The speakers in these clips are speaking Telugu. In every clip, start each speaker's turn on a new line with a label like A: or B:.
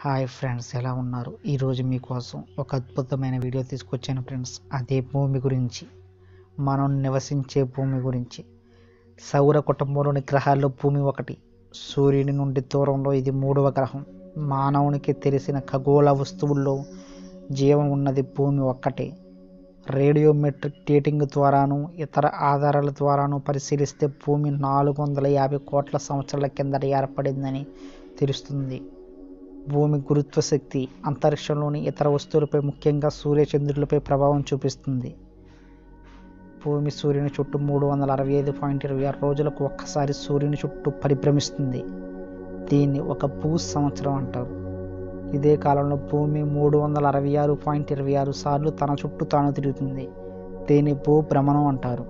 A: హాయ్ ఫ్రెండ్స్ ఎలా ఉన్నారు ఈరోజు మీకోసం ఒక అద్భుతమైన వీడియో తీసుకొచ్చాను ఫ్రెండ్స్ అదే భూమి గురించి మనం నివసించే భూమి గురించి సౌర కుటుంబంలోని గ్రహాల్లో భూమి ఒకటి సూర్యుని నుండి దూరంలో ఇది మూడవ గ్రహం మానవునికి తెలిసిన ఖగోళ వస్తువుల్లో జీవం ఉన్నది భూమి ఒక్కటే రేడియోమెట్రిక్ డేటింగ్ ద్వారాను ఇతర ఆధారాల ద్వారాను పరిశీలిస్తే భూమి నాలుగు వందల యాభై కోట్ల సంవత్సరాల కిందట ఏర్పడిందని తెలుస్తుంది భూమి గురుత్వ శక్తి అంతరిక్షంలోని ఇతర వస్తువులపై ముఖ్యంగా సూర్యచంద్రులపై ప్రభావం చూపిస్తుంది భూమి సూర్యుని చుట్టూ మూడు వందల అరవై ఐదు పాయింట్ ఇరవై ఆరు రోజులకు ఒక్కసారి సూర్యుని చుట్టూ పరిభ్రమిస్తుంది దీన్ని ఒక భూ సంవత్సరం అంటారు ఇదే కాలంలో భూమి మూడు వందల అరవై ఆరు పాయింట్ ఇరవై ఆరు సార్లు తన చుట్టూ తాను తిరుగుతుంది దీన్ని భూభ్రమణం అంటారు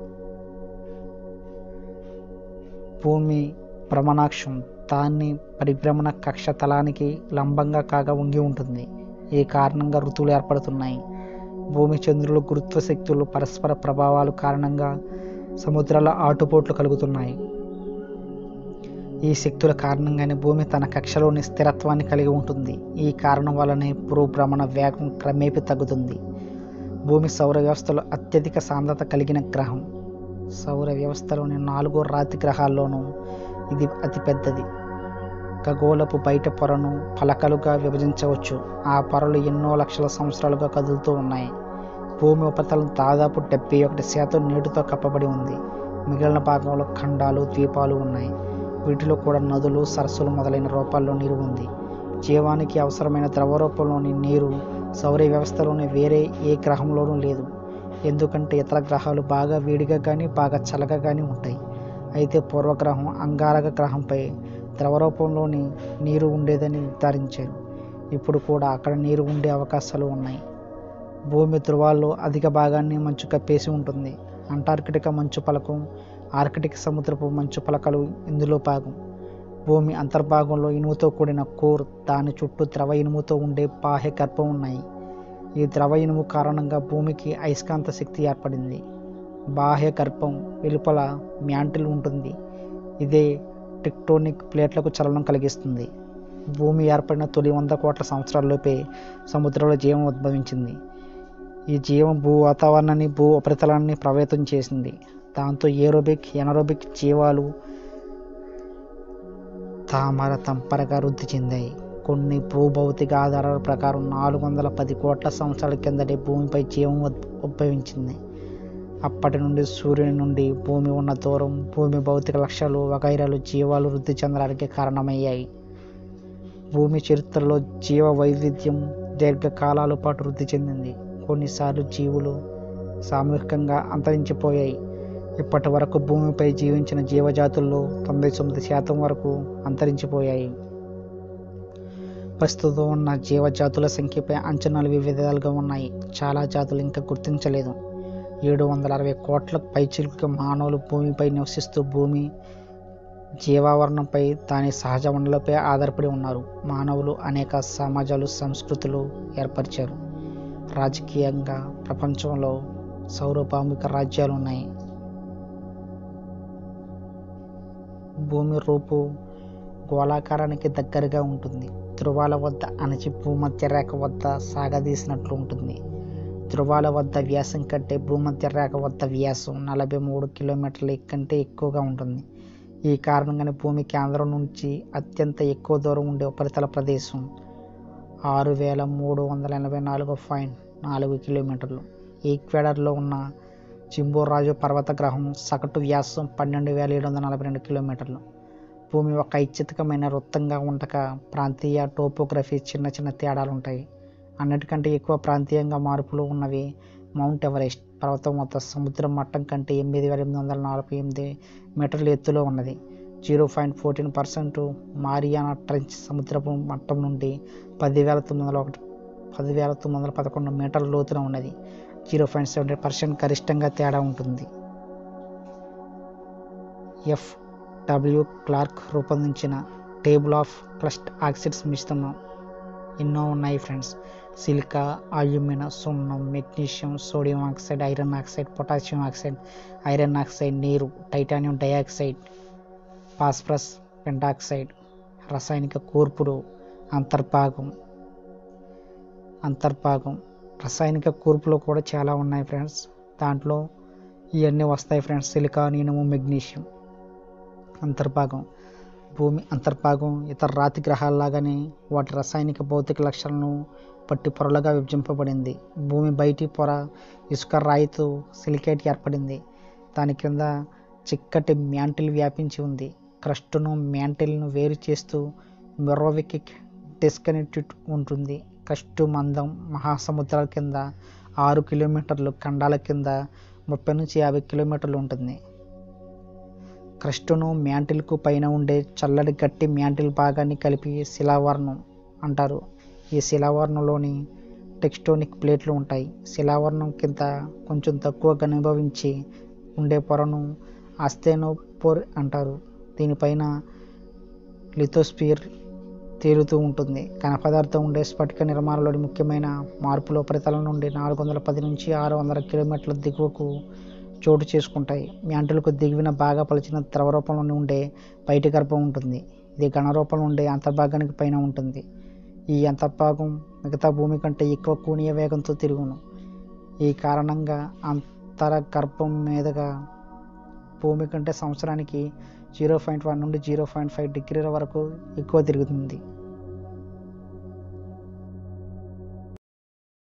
A: భూమి భ్రమణాక్షం దాన్ని పరిభ్రమణ కక్ష తలానికి లంబంగా కాగా ఉంగి ఉంటుంది ఈ కారణంగా ఋతువులు ఏర్పడుతున్నాయి భూమి చంద్రుల గురుత్వ శక్తులు పరస్పర ప్రభావాలు కారణంగా సముద్రాల ఆటుపోట్లు కలుగుతున్నాయి ఈ శక్తుల కారణంగానే భూమి తన కక్షలోని స్థిరత్వాన్ని కలిగి ఉంటుంది ఈ కారణం వల్లనే భూభ్రమణ వేగం క్రమేపీ తగ్గుతుంది భూమి సౌర వ్యవస్థలో అత్యధిక సాంద్రత కలిగిన గ్రహం సౌర వ్యవస్థలోని నాలుగో రాతి గ్రహాల్లోనూ ఇది అతిపెద్దది ఖగోళపు బయట పొరను పలకలుగా విభజించవచ్చు ఆ పొరలు ఎన్నో లక్షల సంవత్సరాలుగా కదులుతూ ఉన్నాయి భూమి ఉపరితలం దాదాపు డెబ్బై ఒకటి శాతం నీటితో కప్పబడి ఉంది మిగిలిన భాగంలో ఖండాలు ద్వీపాలు ఉన్నాయి వీటిలో కూడా నదులు సరస్సులు మొదలైన రూపాల్లో నీరు ఉంది జీవానికి అవసరమైన ద్రవ రూపంలోని నీరు సౌర వ్యవస్థలోని వేరే ఏ గ్రహంలోనూ లేదు ఎందుకంటే ఇతర గ్రహాలు బాగా వేడిగా కానీ బాగా చల్లగా కానీ ఉంటాయి అయితే పూర్వగ్రహం అంగారక గ్రహంపై ద్రవ రూపంలోని నీరు ఉండేదని నిర్ధారించారు ఇప్పుడు కూడా అక్కడ నీరు ఉండే అవకాశాలు ఉన్నాయి భూమి ధృవాల్లో అధిక భాగాన్ని మంచు కప్పేసి ఉంటుంది అంటార్కిటికా మంచు పలకం ఆర్కిటిక్ సముద్రపు మంచు పలకలు ఇందులో భాగం భూమి అంతర్భాగంలో ఇనుముతో కూడిన కోర్ దాని చుట్టూ ద్రవ ఇనుముతో ఉండే బాహ్య గర్భం ఉన్నాయి ఈ ద్రవ ఇనుము కారణంగా భూమికి అయస్కాంత శక్తి ఏర్పడింది బాహ్య గర్భం వెలుపల మ్యాంటిల్ ఉంటుంది ఇదే టెక్టోనిక్ ప్లేట్లకు చలనం కలిగిస్తుంది భూమి ఏర్పడిన తొలి వంద కోట్ల సంవత్సరాల్లోపే సముద్రంలో జీవం ఉద్భవించింది ఈ జీవం భూ వాతావరణాన్ని భూ ఉపరితలాన్ని ప్రభావితం చేసింది దాంతో ఏరోబిక్ ఎనరోబిక్ జీవాలు తామర తంపరగా వృద్ధి చెందాయి కొన్ని భూభౌతిక ఆధారాల ప్రకారం నాలుగు వందల పది కోట్ల సంవత్సరాల కిందటే భూమిపై జీవం ఉద్- ఉద్భవించింది అప్పటి నుండి సూర్యుని నుండి భూమి ఉన్న దూరం భూమి భౌతిక లక్షణాలు వగైరాలు జీవాలు వృద్ధి చెందడానికి కారణమయ్యాయి భూమి చరిత్రలో జీవ వైవిధ్యం దీర్ఘకాలాల పాటు వృద్ధి చెందింది కొన్నిసార్లు జీవులు సామూహికంగా అంతరించిపోయాయి ఇప్పటి వరకు భూమిపై జీవించిన జీవజాతుల్లో తొంభై తొమ్మిది శాతం వరకు అంతరించిపోయాయి ప్రస్తుతం ఉన్న జీవజాతుల సంఖ్యపై అంచనాలు వివిధాలుగా ఉన్నాయి చాలా జాతులు ఇంకా గుర్తించలేదు ఏడు వందల అరవై కోట్ల పైచిలుక మానవులు భూమిపై నివసిస్తూ భూమి జీవావరణంపై దాని సహజ వనరులపై ఆధారపడి ఉన్నారు మానవులు అనేక సమాజాలు సంస్కృతులు ఏర్పరిచారు రాజకీయంగా ప్రపంచంలో సౌరభౌమిక రాజ్యాలు ఉన్నాయి భూమి రూపు గోళాకారానికి దగ్గరగా ఉంటుంది ధృవాల వద్ద అణచి భూమధ్య రేఖ వద్ద సాగదీసినట్లు ఉంటుంది ధృవాల వద్ద వ్యాసం కంటే భూమధ్య రేఖ వద్ద వ్యాసం నలభై మూడు కిలోమీటర్ల కంటే ఎక్కువగా ఉంటుంది ఈ కారణంగానే భూమి కేంద్రం నుంచి అత్యంత ఎక్కువ దూరం ఉండే ఉపరితల ప్రదేశం ఆరు వేల మూడు వందల ఎనభై నాలుగు పాయింట్ నాలుగు కిలోమీటర్లు ఈక్వెడర్లో ఉన్న చింబోరాజు పర్వత గ్రహం సగటు వ్యాసం పన్నెండు వేల ఏడు వందల నలభై రెండు కిలోమీటర్లు భూమి ఒక ఐచ్ఛికమైన వృత్తంగా ఉండక ప్రాంతీయ టోపోగ్రఫీ చిన్న చిన్న తేడాలు ఉంటాయి అన్నిటికంటే ఎక్కువ ప్రాంతీయంగా మార్పులు ఉన్నవి మౌంట్ ఎవరెస్ట్ పర్వతం మొత్తం సముద్ర మట్టం కంటే ఎనిమిది వేల ఎనిమిది వందల నలభై ఎనిమిది మీటర్ల ఎత్తులో ఉన్నది zero point fourteen percent Mariana trench సముద్రపు మట్టం నుండి పదివేల తొమ్మిది వందల ఒకటి పదివేల తొమ్మిది వందల పదకొండు మీటర్ల లోతున ఉన్నది జీరో పాయింట్ సెవెంటీ పర్సెంట్ గరిష్టంగా తేడా ఉంటుంది ఎఫ్ డబ్ల్యూ క్లార్క్ రూపొందించిన టేబుల్ ఆఫ్ క్లస్ట్ ఆక్సిడ్స్ మిశ్రమం ఎన్నో ఉన్నాయి ఫ్రెండ్స్ సిలికా అల్యూమినా సున్నం magnesium sodium oxide iron oxide potassium oxide iron oxide నీరు టైటానియం డయాక్సైడ్ ఫాస్ఫరస్ పెంటాక్సైడ్ రసాయనిక కూర్పుడు అంతర్భాగం అంతర్భాగం రసాయనిక కూర్పులు కూడా చాలా ఉన్నాయి ఫ్రెండ్స్ దాంట్లో ఇవన్నీ వస్తాయి ఫ్రెండ్స్ సిలికాన్ ఇనుము మెగ్నీషియం అంతర్భాగం భూమి అంతర్భాగం ఇతర రాతి గ్రహాలలాగానే వాటి రసాయనిక భౌతిక లక్షణాలను పట్టి పొరలుగా విభజింపబడింది భూమి బయటి పొర ఇసుక రాయితో సిలికేట్ ఏర్పడింది దాని కింద చిక్కటి మ్యాంటిల్ వ్యాపించి ఉంది క్రస్టును మ్యాంటిల్ను వేరు చేస్తూ మెరోవిక్ డిస్కనెక్టెడ్ ఉంటుంది క్రస్టు మందం మహాసముద్రాల కింద ఆరు కిలోమీటర్లు ఖండాల కింద ముప్పై నుంచి యాభై కిలోమీటర్లు ఉంటుంది క్రస్టును మ్యాంటిల్కు పైన ఉండే చల్లటి గట్టి మ్యాంటిల్ భాగాన్ని కలిపి శిలావరణం అంటారు ఈ శిలావరణంలోని టెక్స్టోనిక్ ప్లేట్లు ఉంటాయి శిలావరణం కింద కొంచెం తక్కువ ఘనీభవించి ఉండే పొరను ఆస్తేనోపోర్ అంటారు దీనిపైన లిథోస్పియర్ తేలుతూ ఉంటుంది ఘన పదార్థం ఉండే స్ఫటిక నిర్మాణంలోని ముఖ్యమైన మార్పులు ఉపరితలం నుండి నాలుగు వందల పది నుంచి ఆరు వందల కిలోమీటర్ల దిగువకు చోటు చేసుకుంటాయి మ్యాంటులకు దిగువన బాగా పలిచిన ద్రవ రూపంలో ఉండే బయటి గర్భం ఉంటుంది ఇది ఘన రూపంలో ఉండే అంతర్భాగానికి పైన ఉంటుంది ఈ అంతర్భాగం మిగతా భూమి కంటే ఎక్కువ కోణీయ వేగంతో తిరుగును ఈ కారణంగా అంతర గర్భం మీదుగా భూమి కంటే సంవత్సరానికి జీరో పాయింట్ వన్ నుండి జీరో పాయింట్ ఫైవ్ డిగ్రీల వరకు ఎక్కువ తిరుగుతుంది